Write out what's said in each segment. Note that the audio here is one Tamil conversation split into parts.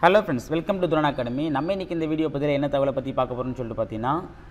hello friends welcome to Thurana academy நம்ம இன்னைக்கு இந்த வீடியோ பதில் என்ன தகவலை பற்றி பார்க்க போகிறோம்னு சொல்லிட்டு பார்த்தீங்கன்னா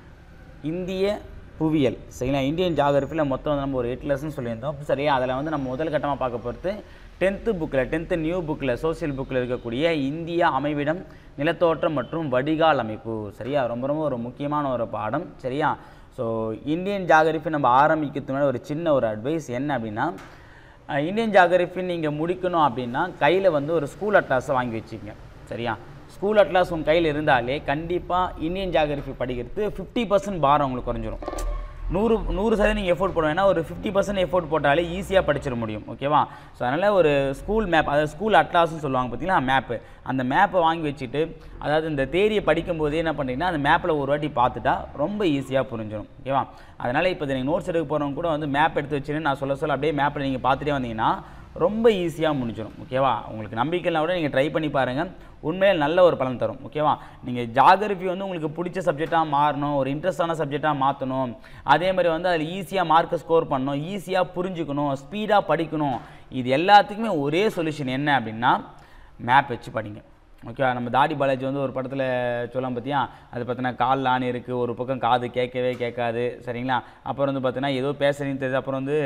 இந்திய புவியியல் சரிங்களா இந்தியன் ஜாகிரஃபியில் மொத்தம் வந்து நம்ம ஒரு எட்டு லெசன் சொல்லியிருந்தோம் சரியா அதில் வந்து நம்ம முதல் கட்டமாக பார்க்க போகிறது டென்த்து புக்கில் டென்த்து நியூ புக்கில் சோஷியல் புக்கில் இருக்கக்கூடிய இந்திய அமைவிடம் நிலத்தோற்றம் மற்றும் வடிகால் அமைப்பு சரியா ரொம்ப ரொம்ப ஒரு முக்கியமான ஒரு பாடம் சரியா ஸோ இந்தியன் ஜாகிரஃபி நம்ம ஆரம்பிக்கிறதுக்கு முன்னாடி ஒரு சின்ன ஒரு அட்வைஸ் என்ன அப்படின்னா அஹ், இந்தியன் ஜாகிரஃபி நீங்கள் முடிக்கணும் அப்படின்னா கையில் வந்து ஒரு ஸ்கூல் அட்லாஸை வாங்கி வச்சுக்கங்க சரியா ஸ்கூல் அட்லாஸ் உங்கள் கையில் இருந்தாலே கண்டிப்பாக இந்தியன் ஜாகிரஃபி படிக்கிறது ஃபிஃப்டி பர்சன்ட் பாரம் உங்களுக்கு குறைஞ்சிரும் நூறு நூறு சதவீதம் நீங்கள் எஃபோர்ட் போட வேணால் ஒரு ஃபிஃப்டி பர்சன்ட் எஃபோர்ட் போட்டாலே ஈஸியாக படிச்சிட முடியும் ஓகேவா ஸோ அதனால் ஒரு ஸ்கூல் மேப் அதாவது ஸ்கூல் அட்லாஸ்னு சொல்லுவாங்க பார்த்தீங்களா மேப்பு அந்த மேப்பை வாங்கி வச்சுட்டு அதாவது இந்த தேரியை படிக்கும்போதே என்ன பண்ணுறீங்கன்னா அந்த மேப்பில் ஒரு வாட்டி பார்த்துட்டா ரொம்ப ஈஸியாக புரிஞ்சிடும் ஓகேவா அதனால் இப்போ நீங்கள் நோட்ஸ் எடுக்க போகிறவங்க கூட வந்து மேப் எடுத்து வச்சுன்னு நான் சொல்ல சொல்ல அப்படியே மேப்பில் நீங்கள் பார்த்துட்டே வந்தீங்கன்னா ரொம்ப ஈஸியாக முடிஞ்சிடும் ஓகேவா உங்களுக்கு நம்பிக்கை இல்லைனா கூட நீங்கள் ட்ரை பண்ணி பாருங்கள் உண்மையில் நல்ல ஒரு பலன் தரும் ஓகேவா நீங்கள் ஜாகிரஃபி வந்து உங்களுக்கு பிடிச்ச சப்ஜெக்டாக மாறணும் ஒரு இன்ட்ரெஸ்டான சப்ஜெக்டாக மாற்றணும் அதே மாதிரி வந்து அதில் ஈஸியாக மார்க்கை ஸ்கோர் பண்ணணும் ஈஸியாக புரிஞ்சுக்கணும் ஸ்பீடாக படிக்கணும் இது எல்லாத்துக்குமே ஒரே சொல்யூஷன் என்ன அப்படின்னா மேப் வச்சு படிங்க ஓகேவா நம்ம தாடி பாலாஜி வந்து ஒரு படத்தில் சொல்லலாம் பார்த்தியா அது பார்த்தீங்கன்னா கால் ஆணி இருக்குது ஒரு பக்கம் காது கேட்கவே கேட்காது சரிங்களா அப்புறம் வந்து பார்த்தீங்கன்னா ஏதோ பேசுறீங்கன்னு தெரியுது அப்புறம் வந்து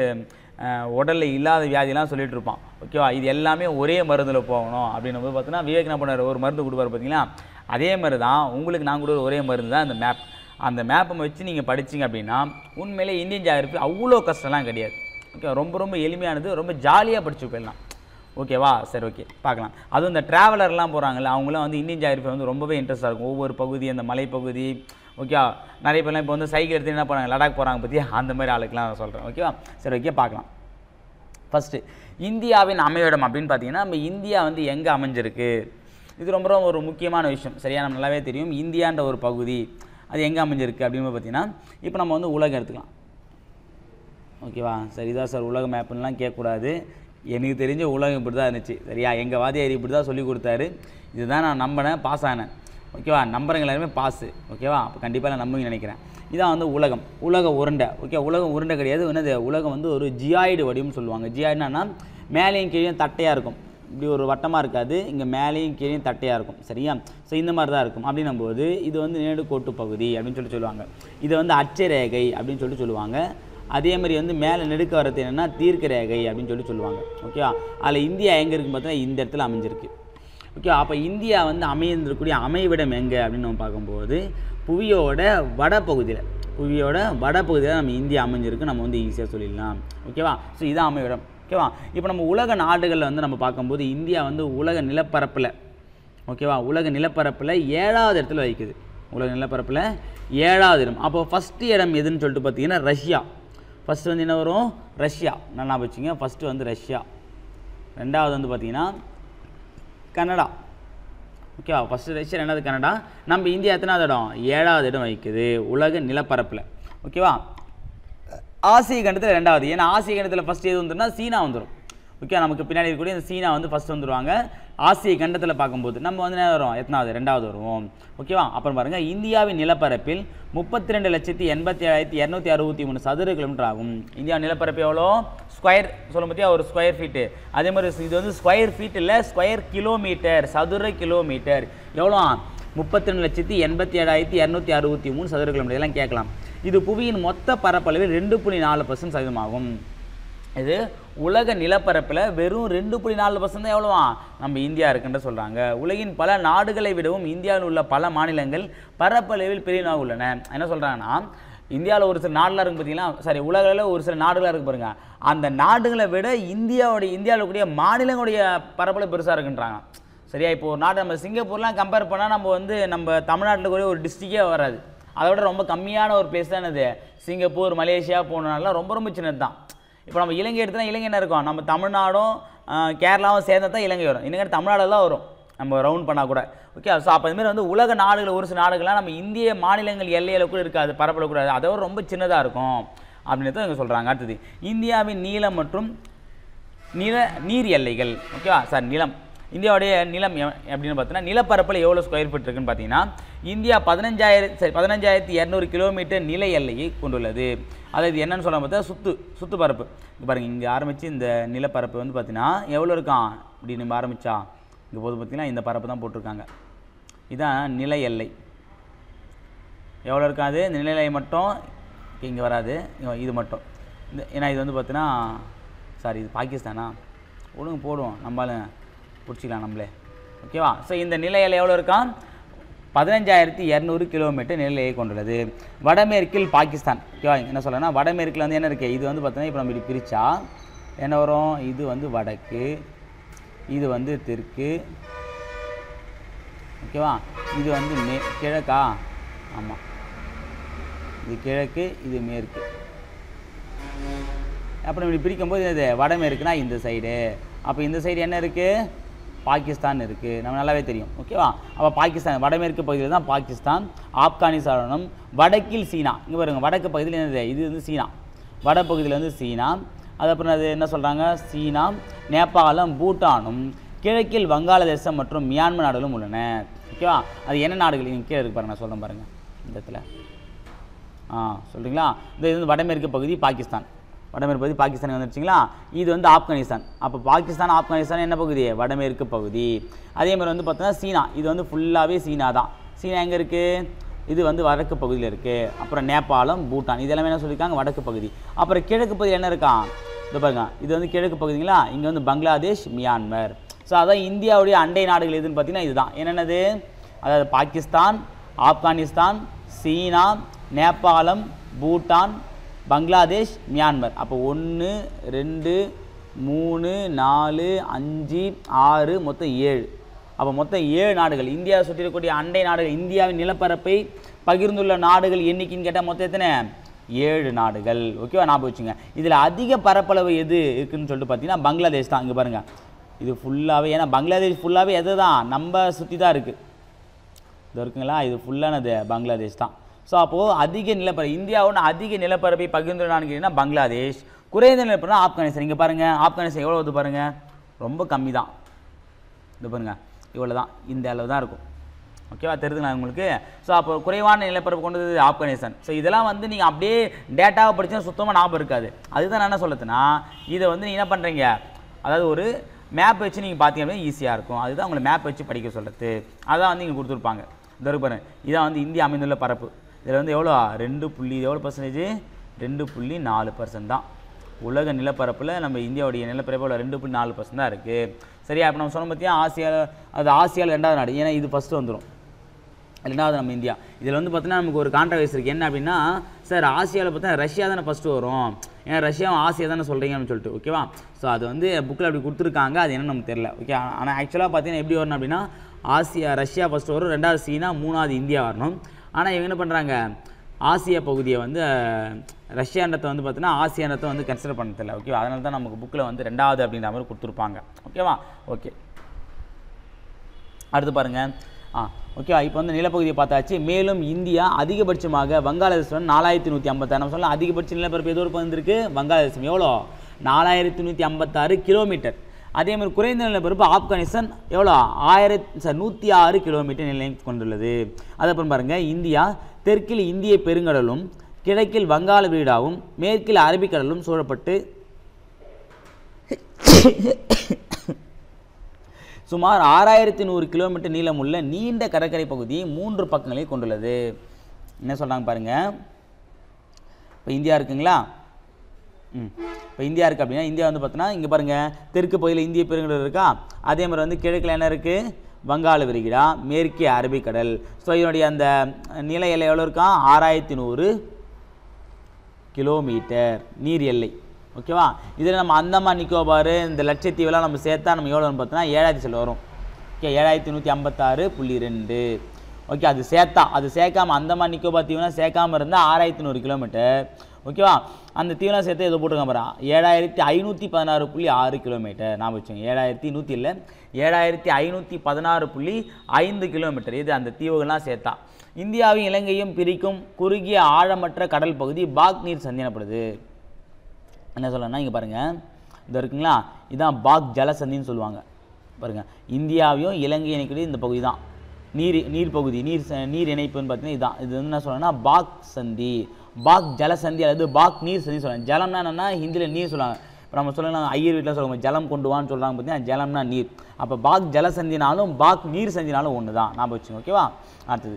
உடலில் இல்லாத வியாதிலாம் சொல்லிட்டு இருப்பான் ஓகேவா இது எல்லாமே ஒரே மருந்தில் போகணும் அப்படின்னும் போது பார்த்தீங்கன்னா விவேக் என்ன பண்ணார் ஒரு மருந்து கொடுப்பாரு பார்த்தீங்களா அதே மாதிரி தான் உங்களுக்கு நான் கூட ஒரே மருந்து தான் அந்த மேப் அந்த மேப்பை வச்சு நீங்கள் படிச்சீங்க அப்படின்னா உண்மையிலே இந்தியன் ஜாகிரபி அவ்வளோ கஷ்டம்லாம் கிடையாது ஓகே ரொம்ப ரொம்ப எளிமையானது ரொம்ப ஜாலியாக படிச்சு போயிடலாம் ஓகேவா சரி ஓகே பார்க்கலாம் அதுவும் இந்த ட்ராவலர்லாம் போகிறாங்கல்ல அவங்களாம் வந்து இந்தியன் ஜாகிரபி வந்து ரொம்பவே இன்ட்ரெஸ்ட்டாக இருக்கும் ஒவ்வொரு பகுதி அந்த மலைப்பகுதி ஓகேவா நிறைய பேர்லாம் இப்போ வந்து சைக்கிள் எடுத்து என்ன போகிறாங்க லடாக் போகிறாங்க பற்றி அந்த மாதிரி ஆளுக்கெல்லாம் நான் சொல்கிறேன் ஓகேவா சரி ஓகே பார்க்கலாம் ஃபஸ்ட்டு இந்தியாவின் அமைவிடம் அப்படின்னு பார்த்தீங்கன்னா நம்ம இந்தியா வந்து எங்கே அமைஞ்சிருக்கு இது ரொம்ப ரொம்ப ஒரு முக்கியமான விஷயம் சரியா நம்ம நல்லாவே தெரியும் இந்தியான்ற ஒரு பகுதி அது எங்கே அமைஞ்சிருக்கு அப்படின்னு பார்த்தீங்கன்னா இப்போ நம்ம வந்து உலகம் எடுத்துக்கலாம் ஓகேவா சரிதான் சார் உலக மேப்புன்னெலாம் கேட்கக்கூடாது எனக்கு தெரிஞ்ச உலகம் இப்படி தான் இருந்துச்சு சரியா எங்கள் வாதியார் இப்படி தான் சொல்லி கொடுத்தாரு இதுதான் நான் நம்பினேன் பாஸ் ஆனேன் ஓகேவா நம்புறவங்க எல்லாருமே பாஸு ஓகேவா அப்போ கண்டிப்பாக நான் நம்புங்க நினைக்கிறேன் இதான் வந்து உலகம் உலக உருண்டை ஓகே உலகம் உருண்டை கிடையாது என்னது உலகம் வந்து ஒரு ஜியாய்டு வடிவம்னு சொல்லுவாங்க ஜியாய்டுனா மேலேயும் கீழே தட்டையாக இருக்கும் இப்படி ஒரு வட்டமாக இருக்காது இங்கே மேலேயும் கீழேயும் தட்டையாக இருக்கும் சரியா ஸோ இந்த மாதிரி தான் இருக்கும் அப்படின்னும் போது இது வந்து நேடுகோட்டு பகுதி அப்படின்னு சொல்லி சொல்லுவாங்க இதை வந்து அச்சரேகை அப்படின்னு சொல்லிட்டு சொல்லுவாங்க அதே மாதிரி வந்து மேலே நெடுக்க வரது என்னென்னா தீர்க்க ரேகை அப்படின்னு சொல்லி சொல்லுவாங்க ஓகேவா அதில் இந்தியா எங்கே இருக்குன்னு பார்த்தீங்கன்னா இந்த இடத்துல அமைஞ்சிருக்கு ஓகே அப்போ இந்தியா வந்து அமைந்திருக்கக்கூடிய அமைவிடம் எங்கே அப்படின்னு நம்ம பார்க்கும்போது புவியோட வடபகுதியில் புவியோட வடபகுதியில் நம்ம இந்தியா அமைஞ்சிருக்கு நம்ம வந்து ஈஸியாக சொல்லிடலாம் ஓகேவா ஸோ இதான் அமைவிடம் ஓகேவா இப்போ நம்ம உலக நாடுகளில் வந்து நம்ம பார்க்கும்போது இந்தியா வந்து உலக நிலப்பரப்பில் ஓகேவா உலக நிலப்பரப்பில் ஏழாவது இடத்துல வைக்குது உலக நிலப்பரப்பில் ஏழாவது இடம் அப்போ ஃபஸ்ட்டு இடம் எதுன்னு சொல்லிட்டு பார்த்தீங்கன்னா ரஷ்யா ஃபஸ்ட்டு வந்து என்ன வரும் ரஷ்யா நல்லா வச்சுங்க ஃபஸ்ட்டு வந்து ரஷ்யா ரெண்டாவது வந்து பார்த்தீங்கன்னா கனடா ஓகேவா ஃபஸ்ட்டு ரஷ்யா ரெண்டாவது கனடா நம்ம இந்தியா எத்தனாவது இடம் ஏழாவது இடம் வைக்குது உலக நிலப்பரப்பில் ஓகேவா ஆசிய கண்டத்தில் ரெண்டாவது ஏன்னா ஆசிய கண்டத்தில் ஃபஸ்ட் எது வந்துருன்னா சீனா வந்துடும் ஓகே நமக்கு பின்னாடி இருக்கக்கூடிய இந்த சீனா வந்து ஃபஸ்ட் வந்துருவாங்க ஆசிய கண்டத்தில் பார்க்கும்போது நம்ம வந்து என்ன வரும் எத்தனாவது ரெண்டாவது வருவோம் ஓகேவா அப்புறம் பாருங்கள் இந்தியாவின் நிலப்பரப்பில் முப்பத்தி ரெண்டு லட்சத்தி எண்பத்தி ஏழாயிரத்தி இரநூத்தி அறுபத்தி மூணு சதுர கிலோமீட்டர் ஆகும் இந்தியா நிலப்பரப்பு எவ்வளோ ஸ்கொயர் சொல்ல பற்றியா ஒரு ஸ்கொயர் ஃபீட்டு அதே மாதிரி இது வந்து ஸ்கொயர் ஃபீட் இல்லை ஸ்கொயர் கிலோமீட்டர் சதுர கிலோமீட்டர் எவ்வளோ முப்பத்தி ரெண்டு லட்சத்தி எண்பத்தி ஏழாயிரத்தி இரநூத்தி அறுபத்தி மூணு சதுர கிலோமீட்டர் இதெல்லாம் கேட்கலாம் இது புவியின் மொத்த பரப்பளவில் ரெண்டு புள்ளி நாலு பர்சன்ட் சதவீதமாகும் இது உலக நிலப்பரப்பில் வெறும் ரெண்டு புள்ளி நாலு பர்சன்ட் தான் எவ்வளோவா நம்ம இந்தியா இருக்குன்னு சொல்கிறாங்க உலகின் பல நாடுகளை விடவும் இந்தியாவில் உள்ள பல மாநிலங்கள் பரப்பளவில் பெரியனாக உள்ளன என்ன சொல்கிறாங்கன்னா இந்தியாவில் ஒரு சில நாடுலாம் இருக்குது பார்த்தீங்களா சாரி உலகில் ஒரு சில நாடுகளாக இருக்கு பாருங்க அந்த நாடுகளை விட இந்தியாவுடைய இந்தியாவில் கூடிய மாநிலங்களுடைய பரப்பளவு பெருசாக இருக்குன்றாங்க சரியா இப்போ ஒரு நாடு நம்ம சிங்கப்பூர்லாம் கம்பேர் பண்ணால் நம்ம வந்து நம்ம தமிழ்நாட்டில் கூட ஒரு டிஸ்ட்ரிக்டே வராது அதை விட ரொம்ப கம்மியான ஒரு பிளேஸ் தான் இது சிங்கப்பூர் மலேசியா போனனால ரொம்ப ரொம்ப சின்னது தான் இப்போ நம்ம இலங்கை எடுத்தா இலங்கை என்ன இருக்கும் நம்ம தமிழ்நாடும் ஆஹ், கேரளாவும் சேர்ந்தா தான் இலங்கை வரும் இன்னும் தமிழ்நாடுலாம் வரும் நம்ம ரவுண்ட் பண்ணால் கூட ஓகே ஸோ அப்போ இதுமாரி வந்து உலக நாடுகள் ஒரு சில நாடுகள்லாம் நம்ம இந்திய மாநிலங்கள் எல்லையில் கூட இருக்காது பரப்பளவு கூட அதை விட ரொம்ப சின்னதாக இருக்கும் அப்படின்னு தான் இவங்க சொல்கிறாங்க அடுத்தது இந்தியாவின் நீளம் மற்றும் நில நீர் எல்லைகள் ஓகேவா சார் நிலம் இந்தியாவுடைய நிலம் எ- அப்படின்னு பார்த்தீங்கன்னா நிலப்பரப்பில் எவ்வளோ ஸ்கொயர் ஃபீட் இருக்குன்னு பார்த்தீங்கன்னா இந்தியா பதினஞ்சாயிரம் சரி பதினஞ்சாயிரத்தி இரநூறு கிலோமீட்டர் நில எல்லையை கொண்டுள்ளது அதாவது இது என்னன்னு சொல்ல பார்த்தா சுத்து சுத்துப்பரப்பு இங்க பாருங்க இங்கே ஆரம்பித்து இந்த நிலப்பரப்பு வந்து பார்த்தீங்கன்னா எவ்வளோ இருக்கான் இப்படி நம்ம ஆரம்பிச்சா இங்கே போது பார்த்தீங்கன்னா இந்த பரப்பு தான் போட்டிருக்காங்க இதான் நில எல்லை எவ்வளோ இருக்காது இந்த நில எல்லை மட்டும் இங்கே வராது இங்க இது மட்டும் இந்த ஏன்னா இது வந்து பார்த்தீங்கன்னா சாரி இது பாகிஸ்தானா ஒழுங்கு போடுவோம் நம்மளால பிடிச்சிக்கலாம் நம்மளே ஓகேவா ஸோ இந்த நில எல்லை எவ்வளோ இருக்கான் பதினஞ்சாயிரத்தி இரநூறு கிலோமீட்டர் நிலையை கொண்டுள்ளது வடமேற்கில் பாகிஸ்தான் ஓகேவா என்ன சொல்லனா வடமேற்கில் வந்து என்ன இருக்குது இது வந்து பார்த்தீங்கன்னா இப்போ நம்ம இப்படி பிரித்தா என்ன வரும் இது வந்து வடக்கு இது வந்து தெற்கு ஓகேவா இது வந்து மே கிழக்கா ஆமாம் இது கிழக்கு இது மேற்கு அப்புறம் இப்படி பிரிக்கும்போது இது வடமேற்குனா இந்த சைடு அப்போ இந்த சைடு என்ன இருக்குது பாகிஸ்தான் இருக்குது நம்ம நல்லாவே தெரியும் ஓகேவா அப்போ பாகிஸ்தான் வடமேற்கு பகுதியில் தான் பாகிஸ்தான் ஆப்கானிஸ்தானும் வடக்கில் சீனா இங்கே பாருங்க வடக்கு பகுதியில் என்னது இது வந்து சீனா வடபகுதியில் வந்து சீனா அதுக்கப்புறம் அது என்ன சொல்கிறாங்க சீனா நேபாளம் பூட்டானும் கிழக்கில் வங்காளதேசம் மற்றும் மியான்மர் நாடுகளும் உள்ளன ஓகேவா அது என்ன நாடுகள் இங்கே கீழே இருக்கு பாருங்க நான் சொல்கிறேன் பாருங்கள் இந்த இடத்துல ஆ சொல்கிறீங்களா இந்த இது வந்து வடமேற்கு பகுதி பாகிஸ்தான் வடமேற்கு பகுதி பாகிஸ்தான் வந்துருச்சுங்களா இது வந்து ஆப்கானிஸ்தான் அப்போ பாகிஸ்தான் ஆப்கானிஸ்தான் என்ன பகுதி வடமேற்கு பகுதி அதே மாதிரி வந்து பார்த்தோன்னா சீனா இது வந்து ஃபுல்லாகவே சீனா தான் சீனா எங்கே இருக்குது இது வந்து வடக்கு பகுதியில் இருக்குது அப்புறம் நேபாளம் பூட்டான் இது எல்லாமே என்ன சொல்லியிருக்காங்க வடக்கு பகுதி அப்புறம் கிழக்கு பகுதி என்ன இருக்கான் இது பாருங்க இது வந்து கிழக்கு பகுதிங்களா இங்கே வந்து பங்களாதேஷ் மியான்மர் ஸோ அதான் இந்தியாவுடைய அண்டை நாடுகள் எதுன்னு பார்த்தீங்கன்னா இதுதான் என்னென்னது அதாவது பாகிஸ்தான் ஆப்கானிஸ்தான் சீனா நேபாளம் பூட்டான் பங்களாதேஷ் மியான்மர் அப்போ ஒன்று ரெண்டு மூணு நாலு அஞ்சு ஆறு மொத்தம் ஏழு அப்போ மொத்தம் ஏழு நாடுகள் இந்தியா சுற்றி இருக்கக்கூடிய அண்டை நாடுகள் இந்தியாவின் நிலப்பரப்பை பகிர்ந்துள்ள நாடுகள் எண்ணிக்கைன்னு கேட்டால் மொத்தம் எத்தனை ஏழு நாடுகள் ஓகேவா ஞாபகம் வச்சுங்க இதில் அதிக பரப்பளவு எது இருக்குன்னு சொல்லிட்டு பார்த்தீங்கன்னா பங்களாதேஷ் தான் இங்கே பாருங்கள் இது ஃபுல்லாகவே ஏன்னா பங்களாதேஷ் ஃபுல்லாகவே எது தான் நம்ம சுற்றி தான் இருக்குது இது இருக்குங்களா இது ஃபுல்லானது பங்களாதேஷ் தான் ஸோ அப்போது அதிக நிலப்பரப்பு இந்தியாவோட அதிக நிலப்பரப்பை பகிர்ந்துள்ளான்னு கேட்டிங்கன்னா பங்களாதேஷ் குறைந்த நிலப்பரப்பு ஆப்கானிஸ்தான் இங்கே பாருங்கள் ஆப்கானிஸ்தான் எவ்வளோ வருது பாருங்கள் ரொம்ப கம்மி தான் இது பாருங்க இவ்வளோ தான் இந்த அளவு தான் இருக்கும் ஓகேவா தெரியுதுங்களா உங்களுக்கு ஸோ அப்போ குறைவான நிலப்பரப்பு கொண்டது ஆப்கானிஸ்தான் ஸோ இதெல்லாம் வந்து நீங்கள் அப்படியே டேட்டாவை படிச்சா சுத்தமாக ஞாபகம் இருக்காது அதுதான் நான் என்ன சொல்லுதுன்னா இதை வந்து நீங்கள் என்ன பண்ணுறீங்க அதாவது ஒரு மேப் வச்சு நீங்கள் பார்த்தீங்க அப்படின்னா ஈஸியாக இருக்கும் அதுதான் உங்களை மேப் வச்சு படிக்க சொல்கிறது அதான் வந்து இங்கே கொடுத்துருப்பாங்க இந்த இருக்கு பாருங்க இதான் வந்து இந்தியா அமைந்துள்ள பரப்பு இதில் வந்து எவ்வளோ ரெண்டு புள்ளி எவ்வளோ பர்சன்டேஜ் ரெண்டு புள்ளி நாலு பர்சன்ட் தான் உலக நிலப்பரப்பில் நம்ம இந்தியாவுடைய நிலப்பரப்பில் ரெண்டு புள்ளி நாலு பர்சன்ட் தான் இருக்குது சரியா இப்போ நம்ம சொன்ன பார்த்தியா ஆசியாவில் அது ஆசியாவில் ரெண்டாவது நாடு ஏன்னா இது ஃபஸ்ட்டு வந்துடும் ரெண்டாவது நம்ம இந்தியா இதில் வந்து பார்த்தீங்கன்னா நமக்கு ஒரு கான்ட்ரவர்சி இருக்குது என்ன அப்படின்னா சார் ஆசியாவில் பார்த்தா ரஷ்யா தானே ஃபஸ்ட்டு வரும் ஏன்னா ரஷ்யாவும் ஆசியா தானே சொல்கிறீங்கன்னு சொல்லிட்டு ஓகேவா ஸோ அது வந்து புக்கில் அப்படி கொடுத்துருக்காங்க அது என்னன்னு நமக்கு தெரியல ஓகே ஆனால் ஆக்சுவலாக பார்த்தீங்கன்னா எப்படி வரணும் அப்படின்னா ஆசியா ரஷ்யா ஃபஸ்ட்டு வரும் ரெண்டாவது சீனா மூணாவது இந்தியா வரணும் ஆனால் இவங்க என்ன பண்ணுறாங்க ஆசிய பகுதியை வந்து அஹ், ரஷ்யான்றதை வந்து பார்த்தீங்கன்னா ஆசியான்றதை வந்து கன்சிடர் பண்ண தெரியல ஓகேவா அதனால தான் நமக்கு புக்கில் வந்து ரெண்டாவது அப்படின்ற மாதிரி கொடுத்துருப்பாங்க ஓகேவா ஓகே அடுத்து பாருங்க ஆ ஓகேவா இப்போ வந்து நிலப்பகுதியை பார்த்தாச்சு மேலும் இந்தியா அதிகபட்சமாக வங்காளதேசம் நாலாயிரத்தி நூற்றி ஐம்பத்தாறு நம்ம சொல்லலாம் அதிகபட்ச நிலப்பரப்பு எதோ ஒரு வந்திருக்கு வங்காளதேசம் எவ்வளோ நாலாயிரத்தி நூற்றி ஐம்பத்தாறு கிலோமீட்டர் அதே மாதிரி குறைந்த நிலப்பரப்பு ஆப்கானிஸ்தான் எவ்வளோ ஆயிரத்தி சார் நூற்றி ஆறு கிலோமீட்டர் நிலை கொண்டுள்ளது அதுக்கப்புறம் பாருங்கள் இந்தியா தெற்கில் இந்திய பெருங்கடலும் கிழக்கில் வங்காள விரிடாவும் மேற்கில் அரபிக்கடலும் சூழப்பட்டு சுமார் ஆறாயிரத்தி நூறு கிலோமீட்டர் நீளமுள்ள நீண்ட கடற்கரை பகுதியை மூன்று பக்கங்களை கொண்டுள்ளது என்ன சொல்கிறாங்க பாருங்க இப்போ இந்தியா இருக்குங்களா ம் இப்போ இந்தியா இருக்குது அப்படின்னா இந்தியா வந்து பார்த்தோன்னா இங்கே பாருங்கள் தெற்கு பகுதியில் இந்திய பெருங்கடல் இருக்கா அதே மாதிரி வந்து கிழக்கில் என்ன இருக்குது வங்காள விரிகுடா மேற்கே அரபிக்கடல் ஸோ இதனுடைய அந்த நில எல்லை எவ்வளோ இருக்கா ஆறாயிரத்தி நூறு கிலோமீட்டர் நீர் எல்லை ஓகேவா இதில் நம்ம அந்தமான் நிக்கோபார் இந்த லட்சத்தீவெல்லாம் நம்ம சேர்த்தா நம்ம எவ்வளோன்னு பார்த்தோன்னா ஏழாயிரத்தி சில வரும் ஓகே ஏழாயிரத்தி நூற்றி ஐம்பத்தாறு புள்ளி ரெண்டு ஓகே அது சேர்த்தா அது சேர்க்காம அந்தமான் நிக்கோபார் தீவுனா சேர்க்காம இருந்தால் ஆறாயிரத்தி நூறு கிலோமீட்டர் ஓகேவா அந்த தீவனம் சேர்த்து எதோ போட்டுருக்காங்க பாரு ஏழாயிரத்தி ஐநூற்றி பதினாறு புள்ளி ஆறு கிலோமீட்டர் நான் வச்சுங்க ஏழாயிரத்தி நூற்றி இல்லை ஏழாயிரத்தி ஐநூற்றி பதினாறு புள்ளி ஐந்து கிலோமீட்டர் இது அந்த தீவுகள்லாம் சேர்த்தா இந்தியாவையும் இலங்கையும் பிரிக்கும் குறுகிய ஆழமற்ற கடல் பகுதி பாக் நீர் சந்தி எனப்படுது என்ன சொல்லணும்னா இங்கே பாருங்கள் இது இருக்குங்களா இதான் பாக் ஜலசந்தின்னு சொல்லுவாங்க பாருங்கள் இந்தியாவையும் இலங்கை இணைக்கூடிய இந்த பகுதி தான் நீர் நீர் பகுதி நீர் ச- நீர் இணைப்புன்னு பார்த்தீங்கன்னா இதான் இது வந்து என்ன சொல்லணும்னா பாக் சந்தி பாக் ஜலசந்தி அல்லது பாக் நீர் சந்தி சொல்லுவாங்க ஜலம்னா என்னன்னா ஹிந்தியில் நீர் சொல்லுவாங்க இப்போ நம்ம சொல்லலாம் ஐயர் வீட்டில் சொல்லுவோம் ஜலம் கொண்டு வான்னு சொல்கிறாங்க பார்த்தீங்கன்னா ஜலம்னா நீர் அப்போ பாக் ஜல சந்தினாலும் பாக் நீர் சந்தினாலும் ஒன்று தான் ஞாபகம் வச்சுங்க ஓகேவா அடுத்தது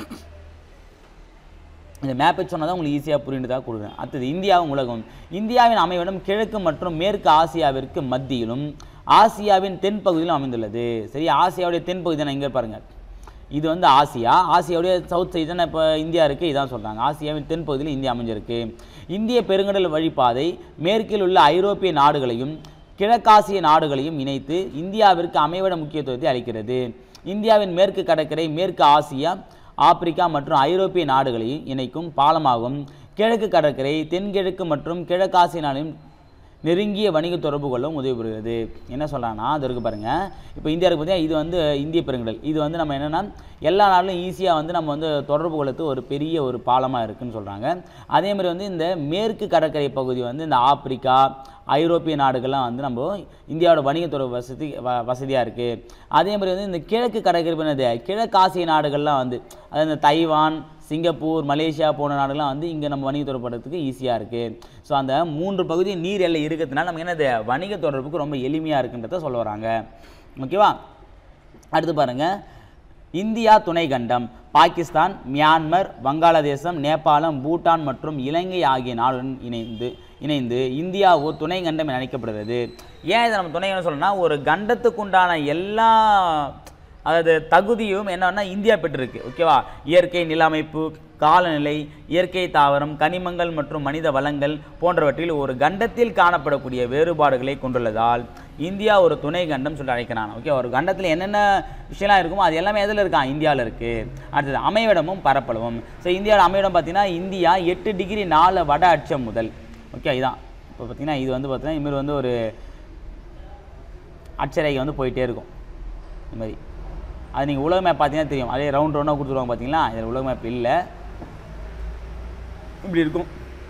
இந்த மேப்பை சொன்னால் தான் உங்களுக்கு ஈஸியாக புரியுன்றதாக கொடுக்குறேன் அடுத்தது இந்தியாவும் உலகம் இந்தியாவின் அமைவிடம் கிழக்கு மற்றும் மேற்கு ஆசியாவிற்கு மத்தியிலும் ஆசியாவின் தென்பகுதியிலும் அமைந்துள்ளது சரி ஆசியாவுடைய தென்பகுதி தான் இங்கே பாருங்கள் இது வந்து ஆசியா ஆசியாவுடைய சவுத் சைடு தான் இப்போ இந்தியா இருக்குது இதான் சொல்கிறாங்க ஆசியாவின் தென்பகுதியில் இந்தியா அமைஞ்சிருக்கு இந்திய பெருங்கடல் வழிப்பாதை மேற்கில் உள்ள ஐரோப்பிய நாடுகளையும் கிழக்காசிய நாடுகளையும் இணைத்து இந்தியாவிற்கு அமைவிட முக்கியத்துவத்தை அளிக்கிறது இந்தியாவின் மேற்கு கடற்கரை மேற்கு ஆசியா ஆப்பிரிக்கா மற்றும் ஐரோப்பிய நாடுகளையும் இணைக்கும் பாலமாகும் கிழக்கு கடற்கரை தென்கிழக்கு மற்றும் கிழக்காசிய நாடுகளையும் நெருங்கிய வணிக தொடர்பு கொள்ளவும் உதவி புரிகிறது என்ன சொல்கிறாங்கன்னா அது இருக்கு பாருங்கள் இப்போ இந்தியாவுக்கு பார்த்தீங்கன்னா இது வந்து இந்திய பெருங்கடல் இது வந்து நம்ம என்னென்னா எல்லா நாட்டிலும் ஈஸியாக வந்து நம்ம வந்து தொடர்பு கொள்ளத்து ஒரு பெரிய ஒரு பாலமாக இருக்குன்னு சொல்கிறாங்க அதே மாதிரி வந்து இந்த மேற்கு கடற்கரை பகுதி வந்து இந்த ஆப்பிரிக்கா ஐரோப்பிய நாடுகள்லாம் வந்து நம்ம இந்தியாவோட வணிக தொடர்பு வசதி வ வசதியாக இருக்குது அதே மாதிரி வந்து இந்த கிழக்கு கடற்கரை என்னது கிழக்கு ஆசிய நாடுகள்லாம் வந்து அதாவது இந்த தைவான் சிங்கப்பூர் மலேசியா போன்ற நாடுகள்லாம் வந்து இங்கே நம்ம வணிக தொடர்பு படுறதுக்கு ஈஸியாக இருக்குது ஸோ அந்த மூன்று பகுதி நீர் எல்லை இருக்கிறதுனால நமக்கு என்னது வணிக தொடர்புக்கு ரொம்ப எளிமையாக இருக்குன்றத சொல்ல வராங்க ஓகேவா அடுத்து பாருங்க இந்தியா துணை கண்டம் பாகிஸ்தான் மியான்மர் வங்காளதேசம் நேபாளம் பூட்டான் மற்றும் இலங்கை ஆகிய நாடுடன் இணைந்து இணைந்து இந்தியா ஒரு துணை கண்டம் என அழைக்கப்படுகிறது ஏன் இதை நம்ம துணை கண்டம் சொல்லணும்னா ஒரு கண்டத்துக்குண்டான எல்லா அதாவது தகுதியும் என்னன்னா இந்தியா பெற்றிருக்கு ஓகேவா இயற்கை நில அமைப்பு காலநிலை இயற்கை தாவரம் கனிமங்கள் மற்றும் மனித வளங்கள் போன்றவற்றில் ஒரு கண்டத்தில் காணப்படக்கூடிய வேறுபாடுகளை கொண்டுள்ளதால் இந்தியா ஒரு துணை கண்டம் சொல்லி அழைக்கிறான் ஓகே ஒரு கண்டத்தில் என்னென்ன விஷயம்லாம் இருக்குமோ அது எல்லாமே எதில் இருக்கான் இந்தியாவில் இருக்குது அடுத்தது அமைவிடமும் பரப்பளவும் ஸோ இந்தியாவோட அமைவிடம் பார்த்தீங்கன்னா இந்தியா எட்டு டிகிரி நாலு வட அச்சம் முதல் ஓகே இதான் இப்போ பார்த்தீங்கன்னா இது வந்து பார்த்தீங்கன்னா இதுமாரி வந்து ஒரு அட்சரேகை வந்து போயிட்டே இருக்கும் இந்த மாதிரி அது நீங்கள் உலக மேப் பார்த்தீங்கன்னா தெரியும் அதே ரவுண்ட் ரவுண்டாக கொடுத்துருவாங்க பார்த்தீங்களா இதில் உலக மேப் இல்லை இப்படி இருக்கும்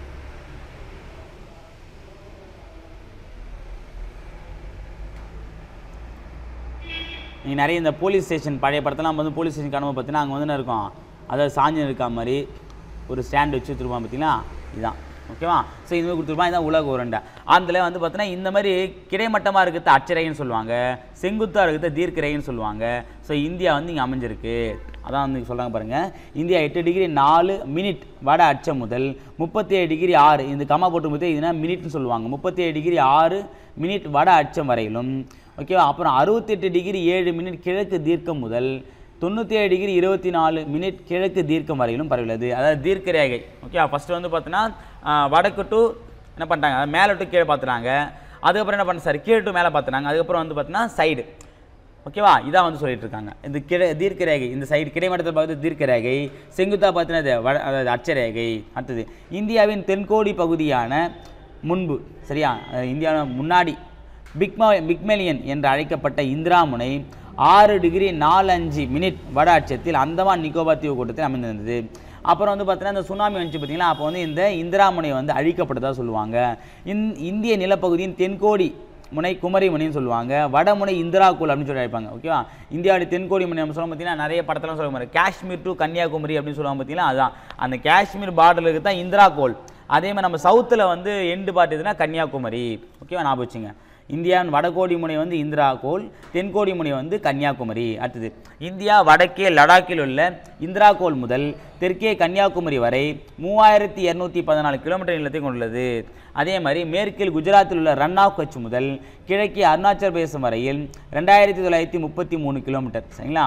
நீங்கள் நிறைய இந்த போலீஸ் ஸ்டேஷன் பழைய படத்தெல்லாம் வந்து போலீஸ் ஸ்டேஷன் காணும்போது பார்த்தீங்கன்னா அங்கே வந்து என்ன இருக்கும் அதாவது சாஞ்சு இருக்கா மாதிரி ஒரு ஸ்டாண்ட் வச்சு வச்சுருப்பான் பார்த்தீங்களா இதுதான் ஓகேவா ஸோ இது மாதிரி கொடுத்துருப்பான் இதான் உலக உருண்டை அதில் வந்து பார்த்தீங்கன்னா இந்த மாதிரி கிடைமட்டமாக இருக்கிறது அச்சரைன்னு சொல்லுவாங்க செங்குத்தாக இருக்கிறது தீர்க்கரைன்னு சொல்லுவாங்க ஸோ இந்தியா வந்து இங்கே அமைஞ்சிருக்கு அதான் வந்து சொல்கிறாங்க பாருங்கள் இந்தியா எட்டு டிகிரி நாலு மினிட் வட அச்சம் முதல் முப்பத்தி ஏழு டிகிரி ஆறு இந்த கமா போட்டு போது இதுனா மினிட்னு சொல்லுவாங்க முப்பத்தி ஏழு டிகிரி ஆறு மினிட் வட அச்சம் வரையிலும் ஓகேவா அப்புறம் அறுபத்தெட்டு டிகிரி ஏழு மினிட் கிழக்கு தீர்க்கம் முதல் தொண்ணூற்றி ஏழு டிகிரி இருபத்தி நாலு மினிட் கிழக்கு தீர்க்கம் வரையிலும் பரவியுள்ளது அதாவது தீர்க்க ரேகை ஓகே ஃபஸ்ட்டு வந்து பார்த்தீங்கன்னா ஆஹ், வடக்கு டு என்ன பண்ணிட்டாங்க மேலே டு கீழே பார்த்துறாங்க அதுக்கப்புறம் என்ன பண்ண சார் கீழே டு மேலே பார்த்துறாங்க அதுக்கப்புறம் வந்து பார்த்தீங்கன்னா சைடு ஓகேவா இதான் வந்து சொல்லிட்டு இருக்காங்க இந்த கிட தீர்க்க ரேகை இந்த சைடு கிடைமட்டத்தில் பார்த்து தீர்க்க ரேகை செங்குத்தா பார்த்தீங்கன்னா இது வட அதாவது அச்சரேகை அடுத்தது இந்தியாவின் தென்கோடி பகுதியான முன்பு சரியா அஹ் இந்தியாவின் முன்னாடி பிக்மா பிக்மெலியன் என்று அழைக்கப்பட்ட இந்திராமுனை ஆறு டிகிரி நாலஞ்சு மினிட் வட அச்சத்தில் அந்தமான் நிக்கோபார் தீவு கூட்டத்தில் அமைந்திருந்தது அப்புறம் வந்து பார்த்தீங்கன்னா இந்த சுனாமி வந்துச்சு பார்த்தீங்களா அப்போ வந்து இந்த இந்திராமுனை வந்து அழிக்கப்பட்டதாக சொல்லுவாங்க இந் இந்திய நிலப்பகுதியின் தென்கோடி முனை குமரி முனைன்னு சொல்லுவாங்க வடமுனை இந்திராகோல் அப்படின்னு சொல்லி அழைப்பாங்க ஓகேவா இந்தியாவுடைய தென்கோடி முனை நம்ம சொல்லுவோம் பார்த்தீங்கன்னா நிறைய படத்தெல்லாம் சொல்ல மாதிரி காஷ்மீர் டு கன்னியாகுமரி அப்படின்னு சொல்லுவாங்க பார்த்தீங்கன்னா அதான் அந்த காஷ்மீர் பார்டருக்கு தான் இந்திராகோல் அதே மாதிரி நம்ம சவுத்தில் வந்து எண்டு பார்ட் எதுனா கன்னியாகுமரி ஓகேவா ஞாபகம் வச்சுங்க இந்தியாவின் வடகோடி முனை வந்து இந்திராகோல் தென்கோடி முனை வந்து கன்னியாகுமரி அடுத்தது இந்தியா வடக்கே லடாக்கில் உள்ள இந்திராகோல் முதல் தெற்கே கன்னியாகுமரி வரை மூவாயிரத்தி இரநூத்தி பதினாலு கிலோமீட்டர் நீளத்தை கொண்டுள்ளது அதே மாதிரி மேற்கில் குஜராத்தில் உள்ள ரன் ஆஃப் கட்ச் முதல் கிழக்கே அருணாச்சல பிரதேசம் வரையில் ரெண்டாயிரத்தி தொள்ளாயிரத்தி முப்பத்தி மூணு கிலோமீட்டர் சரிங்களா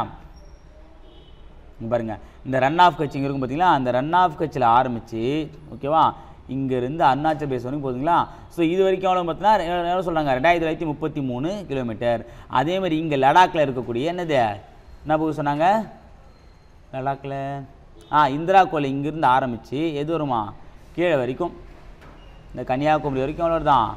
இங்க பாருங்க இந்த ரன் ஆஃப் கட்சி இங்கே இருக்கும் பார்த்தீங்களா அந்த ரன் ஆஃப் கட்சியில் ஆரம்பித்து ஓகேவா இங்கேருந்து அருணாச்சல் பிரதேசம் வரைக்கும் போகுதுங்களா ஸோ இது வரைக்கும் எவ்வளோ பார்த்தீங்கன்னா என்ன சொல்கிறாங்க ரெண்டாயிரத்தி தொள்ளாயிரத்தி முப்பத்தி மூணு கிலோமீட்டர் அதே மாதிரி இங்கே லடாக்கில் இருக்கக்கூடிய என்னது என்ன போக சொன்னாங்க லடாக்கில் ஆ இந்திரா கோயில் இங்கேருந்து ஆரம்பித்து எது வருமா கீழே வரைக்கும் இந்த கன்னியாகுமரி வரைக்கும் எவ்வளோ தான்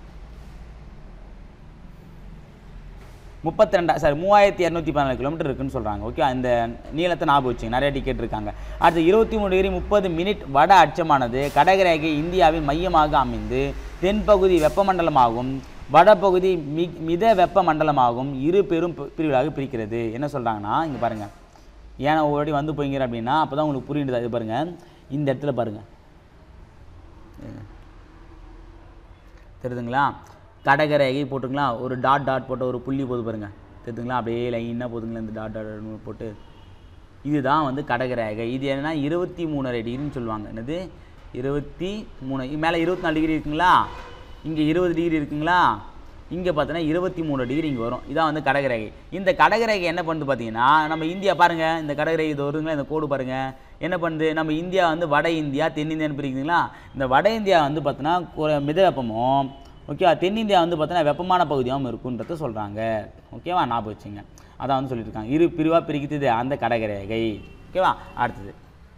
முப்பத்தி ரெண்டா சாரி மூவாயிரத்தி இரநூத்தி பதினாலு கிலோமீட்டர் இருக்குன்னு சொல்கிறாங்க ஓகே அந்த நீளத்தை ஞாபகம் வச்சுங்க நிறைய டிக்கெட் இருக்காங்க அடுத்து இருபத்தி மூணு டிகிரி முப்பது மினிட் வட அச்சமானது கடகரேகை இந்தியாவின் மையமாக அமைந்து தென்பகுதி வெப்பமண்டலமாகும் வடபகுதி மி மித வெப்ப மண்டலமாகும் இரு பெரும் பி- பிரிவுகளாக பிரிக்கிறது என்ன சொல்கிறாங்கன்னா இங்கே பாருங்கள் ஏன்னா ஒரு வாட்டி வந்து போய்ங்கிற அப்படின்னா அப்போ தான் உங்களுக்கு புரியுது அது பாருங்கள் இந்த இடத்துல பாருங்கள் தெரியுதுங்களா கடகரேகை போட்டுங்களா ஒரு டாட் டாட் போட்ட ஒரு புள்ளி போது பாருங்க தெரியுதுங்களா அப்படியே லைனாக போதுங்களா இந்த டாட் டாட் போட்டு இதுதான் வந்து கடகரேகை இது என்னன்னா இருபத்தி மூணரை டிகிரின்னு சொல்லுவாங்க என்னது இருபத்தி மூணு மேலே இருபத்தி நாலு டிகிரி இருக்குங்களா இங்கே இருபது டிகிரி இருக்குங்களா இங்கே பார்த்தோன்னா இருபத்தி மூணு டிகிரி இங்கே வரும் இதான் வந்து கடகரேகை இந்த கடகரேகை என்ன பண்ணுது பார்த்தீங்கன்னா நம்ம இந்தியா பாருங்கள் இந்த கடகரேகை இது வருதுங்களா இந்த கோடு பாருங்கள் என்ன பண்ணுது நம்ம இந்தியா வந்து வட இந்தியா தென்னிந்தியான்னு பிரிக்குதுங்களா இந்த வட இந்தியா வந்து பார்த்தோன்னா கொ- மித வெப்பமும் ஓகேவா தென்னிந்தியா வந்து பார்த்தோன்னா வெப்பமான பகுதியாகவும் இருக்குன்றத சொல்கிறாங்க ஓகேவா ஞாபகம் வச்சுங்க அதான் வந்து சொல்லியிருக்காங்க இரு பிரிவாக பிரிக்குது அந்த கடகரேகை ஓகேவா அடுத்தது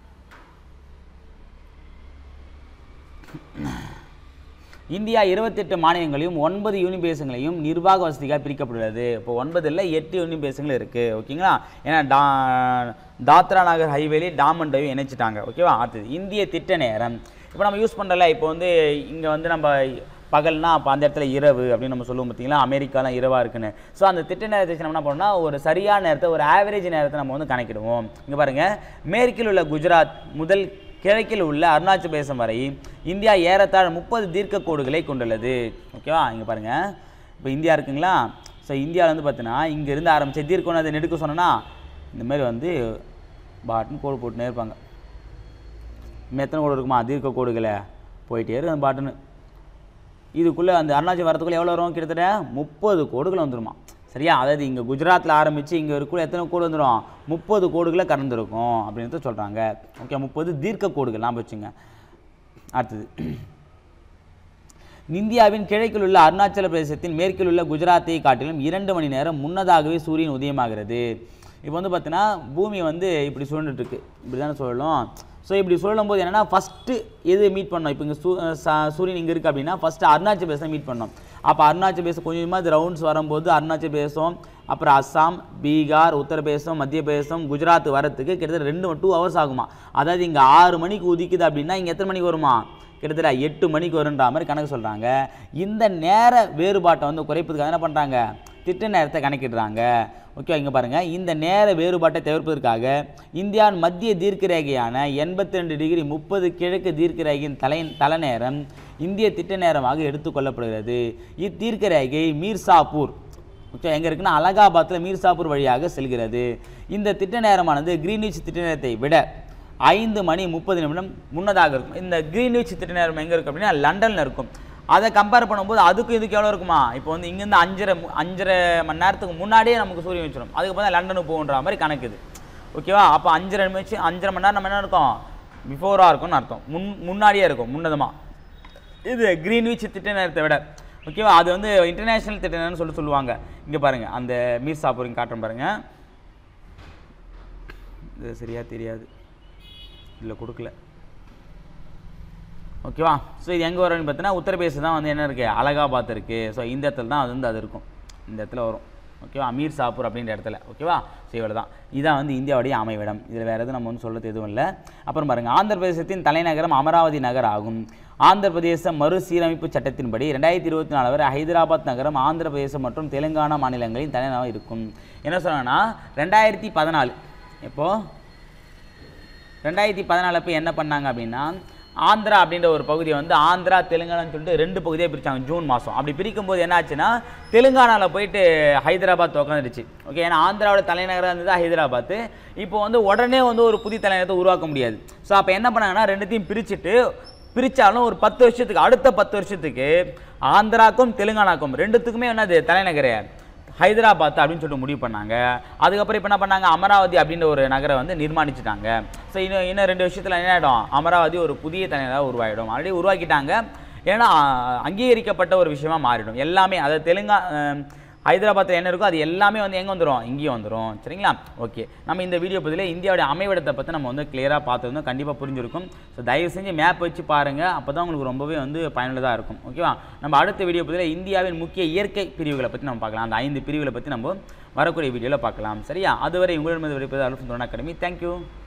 இந்தியா இருபத்தெட்டு மாநிலங்களையும் ஒன்பது யூனியன் பிரதேசங்களையும் நிர்வாக வசதிக்காக பிரிக்கப்பட்டுள்ளது இப்போ ஒன்பது இல்லை எட்டு யூனியன் பிரதேசங்கள் இருக்குது ஓகேங்களா ஏன்னா டா தாத்ரா நகர் ஹைவேலி டாமன் டைவ் இணைச்சிட்டாங்க ஓகேவா அடுத்தது இந்திய திட்ட நேரம் இப்போ நம்ம யூஸ் பண்ணுறல இப்போ வந்து இங்கே வந்து நம்ம பகல்னா அப்போ அந்த இடத்துல இரவு அப்படின்னு நம்ம சொல்லுவோம் பார்த்தீங்களா அமெரிக்காலாம் இரவாக இருக்குன்னு ஸோ அந்த திட்ட நேரத்தை வச்சு நம்ம என்ன பண்ணோம்னா ஒரு சரியான நேரத்தை ஒரு ஆவரேஜ் நேரத்தை நம்ம வந்து கணக்கிடுவோம் இங்கே பாருங்கள் மேற்கில் உள்ள குஜராத் முதல் கிழக்கில் உள்ள அருணாச்சல பிரதேசம் வரை இந்தியா ஏறத்தாழ முப்பது தீர்க்க கோடுகளை கொண்டுள்ளது ஓகேவா இங்கே பாருங்கள் இப்போ இந்தியா இருக்குங்களா ஸோ இந்தியாவில் வந்து பார்த்தீங்கன்னா இங்கேருந்து ஆரம்பிச்சு தீர்க்கோணம் அதை நெடுக்க சொன்னோன்னா இந்த மாதிரி வந்து பாட்டுன்னு கோடு போட்டுனே இருப்பாங்க இன்னும் எத்தனை கோடு இருக்குமா தீர்க்க கோடுகளை போயிட்டே இருக்கு அந்த பாட்டுன்னு இதுக்குள்ளே அந்த அருணாச்சல் வரத்துக்குள்ளே எவ்வளோ வரும் கிட்டத்தட்ட முப்பது கோடுகள் வந்துருமா சரியா அதாவது இங்கே குஜராத்தில் ஆரம்பித்து இங்கே இருக்குள்ள எத்தனை கோடு வந்துடும் முப்பது கோடுகளை கடந்திருக்கும் அப்படின்னு சொல்கிறாங்க ஓகே முப்பது தீர்க்க கோடுகள் நாம் வச்சுங்க அடுத்தது இந்தியாவின் கிழக்கில் உள்ள அருணாச்சல பிரதேசத்தின் மேற்கில் உள்ள குஜராத்தை காட்டிலும் இரண்டு மணி நேரம் முன்னதாகவே சூரியன் உதயமாகிறது இப்போ வந்து பார்த்தீங்கன்னா பூமி வந்து இப்படி சுழண்டுட்டு இருக்கு இப்படி தானே சொல்லணும் ஸோ இப்படி சுழலும் போது என்னன்னா ஃபஸ்ட்டு எது மீட் பண்ணோம் இப்போ இங்கே சூ ச- சூரியன் இங்கே இருக்குது அப்படின்னா ஃபஸ்ட்டு அருணாச்சல் பிரதேசம் மீட் பண்ணோம் அப்போ அருணாச்சல் பிரதேசம் கொஞ்சமாக இது ரவுண்ட்ஸ் வரும்போது அருணாச்சல் பிரதேசம் அப்புறம் அஸ்ஸாம் பீகார் உத்தரப்பிரதேசம் மத்திய பிரதேசம் குஜராத் வரத்துக்கு கிட்டத்தட்ட ரெண்டு டூ ஹவர்ஸ் ஆகுமா அதாவது இங்கே ஆறு மணிக்கு உதிக்குது அப்படின்னா இங்கே எத்தனை மணிக்கு வருமா கிட்டத்தட்ட எட்டு மணிக்கு வருன்ற மாதிரி கணக்கு சொல்கிறாங்க இந்த நேர வேறுபாட்டை வந்து குறைப்பதுக்காக என்ன பண்ணுறாங்க திட்ட நேரத்தை கணக்கிடுறாங்க ஓகே இங்கே பாருங்கள் இந்த நேர வேறுபாட்டை தவிர்ப்பதற்காக இந்தியாவின் மத்திய தீர்க்க ரேகையான எண்பத்தி ரெண்டு டிகிரி முப்பது கிழக்கு தீர்க்க ரேகையின் தலை தலைநேரம் இந்திய திட்ட நேரமாக எடுத்துக்கொள்ளப்படுகிறது இத்தீர்க்க ரேகை மீர்சாப்பூர் ஓகே எங்கே இருக்குன்னா அலகாபாத்தில் மீர்சாப்பூர் வழியாக செல்கிறது இந்த திட்ட நேரமானது கிரீன்விச் திட்ட நேரத்தை விட ஐந்து மணி முப்பது நிமிடம் முன்னதாக இருக்கும் இந்த கிரீன்விச் திட்ட நேரம் எங்கே இருக்கும் அப்படின்னா லண்டனில் இருக்கும் அதை கம்பேர் பண்ணும்போது அதுக்கும் இதுக்கு எவ்வளோ இருக்குமா இப்போ வந்து இங்கேருந்து அஞ்சரை மு- அஞ்சரை மணி நேரத்துக்கு முன்னாடியே நமக்கு சூரியன் வச்சிடும் அதுக்கப்புறம் தான் லண்டனுக்கு போகுன்ற மாதிரி கணக்குது ஓகேவா அப்போ அஞ்சரை நிமிஷம் அஞ்சரை மணி நேரம் நம்ம என்ன இருக்கும் பிஃபோராக இருக்கும்னு அர்த்தம் முன் முன்னாடியே இருக்கும் முன்னதமாக இது கிரீன்விச் திட்ட நேரத்தை விட ஓகேவா அது வந்து இன்டர்நேஷனல் திட்ட நேரம்னு சொல்லி சொல்லுவாங்க இங்கே பாருங்கள் அந்த மீர் சாப்பூரிங் காட்டுறேன் பாருங்கள் இது சரியாக தெரியாது இதில் கொடுக்கல ஓகேவா ஸோ இது எங்கே வரும்னு பார்த்தீங்கன்னா உத்தரப்பிரதேசம் தான் வந்து என்ன இருக்குது அலகாபாத் இருக்குது ஸோ இந்த இடத்துல தான் அது வந்து அது இருக்கும் இந்த இடத்துல வரும் ஓகேவா அமீர் சாப்பூர் அப்படின்ற இடத்துல ஓகேவா ஸோ இவ்வளோ தான் இதான் வந்து இந்தியாவுடைய அமைவிடம் இதில் வேறு எதுவும் நம்ம வந்து சொல்கிறது எதுவும் இல்லை அப்புறம் பாருங்கள் ஆந்திர பிரதேசத்தின் தலைநகரம் அமராவதி நகர் ஆகும் ஆந்திர பிரதேச மறுசீரமைப்பு சட்டத்தின்படி ரெண்டாயிரத்தி இருபத்தி நாலு வரை ஹைதராபாத் நகரம் ஆந்திர பிரதேசம் மற்றும் தெலுங்கானா மாநிலங்களின் தலைநகரம் இருக்கும் என்ன சொன்னாங்கன்னா ரெண்டாயிரத்தி பதினாலு எப்போது ரெண்டாயிரத்தி பதினாலு அப்போ என்ன பண்ணாங்க அப்படின்னா ஆந்திரா அப்படின்ற ஒரு பகுதியை வந்து ஆந்திரா தெலுங்கானான்னு சொல்லிட்டு ரெண்டு பகுதியாக பிரிச்சாங்க ஜூன் மாதம் அப்படி பிரிக்கும்போது என்ன ஆச்சுன்னா தெலுங்கானாவில் போயிட்டு ஹைதராபாத் உட்காந்துருச்சு ஓகே ஏன்னா ஆந்திராவோட தலைநகராக இருந்தது ஹைதராபாத் இப்போ வந்து உடனே வந்து ஒரு புதிய தலைநகரத்தை உருவாக்க முடியாது ஸோ அப்போ என்ன பண்ணாங்கன்னா ரெண்டுத்தையும் பிரிச்சுட்டு பிரித்தாலும் ஒரு பத்து வருஷத்துக்கு அடுத்த பத்து வருஷத்துக்கு ஆந்திராக்கும் தெலுங்கானாக்கும் ரெண்டுத்துக்குமே என்னது தலைநகர் ஹைதராபாத் அப்படின்னு சொல்லிட்டு முடிவு பண்ணாங்க அதுக்கப்புறம் இப்போ என்ன பண்ணாங்க அமராவதி அப்படின்ற ஒரு நகரை வந்து நிர்மாணிச்சிட்டாங்க ஸோ இன்னும் இன்னும் ரெண்டு வருஷத்தில் என்ன ஆகிடும் அமராவதி ஒரு புதிய தலைநகராக உருவாகிடும் ஆல்ரெடி உருவாக்கிட்டாங்க ஏன்னா அ- அங்கீகரிக்கப்பட்ட ஒரு விஷயமா மாறிடும் எல்லாமே அதாவது தெலுங்கா அஹ், ஹைதராபாத்தில் என்ன இருக்கோ அது எல்லாமே வந்து எங்கே வந்துடும் இங்கேயும் வந்துடும் சரிங்களா ஓகே நம்ம இந்த வீடியோ பதில் இந்தியாவுடைய அமைவிடத்தை பற்றி நம்ம வந்து கிளியராக பார்த்துருந்தோம் கண்டிப்பாக புரிஞ்சிருக்கும் ஸோ தயவு செஞ்சு மேப் வச்சு பாருங்கள் அப்போ தான் உங்களுக்கு ரொம்பவே வந்து பயனுள்ளதாக இருக்கும் ஓகேவா நம்ம அடுத்த வீடியோ பதில் இந்தியாவின் முக்கிய இயற்கை பிரிவுகளை பற்றி நம்ம பார்க்கலாம் அந்த ஐந்து பிரிவுகளை பற்றி நம்ம வரக்கூடிய வீடியோவில் பார்க்கலாம் சரியா அதுவரை உங்களிடமிருந்து விடைப்பது அலுவலகம் அகாடமி தேங்க்யூ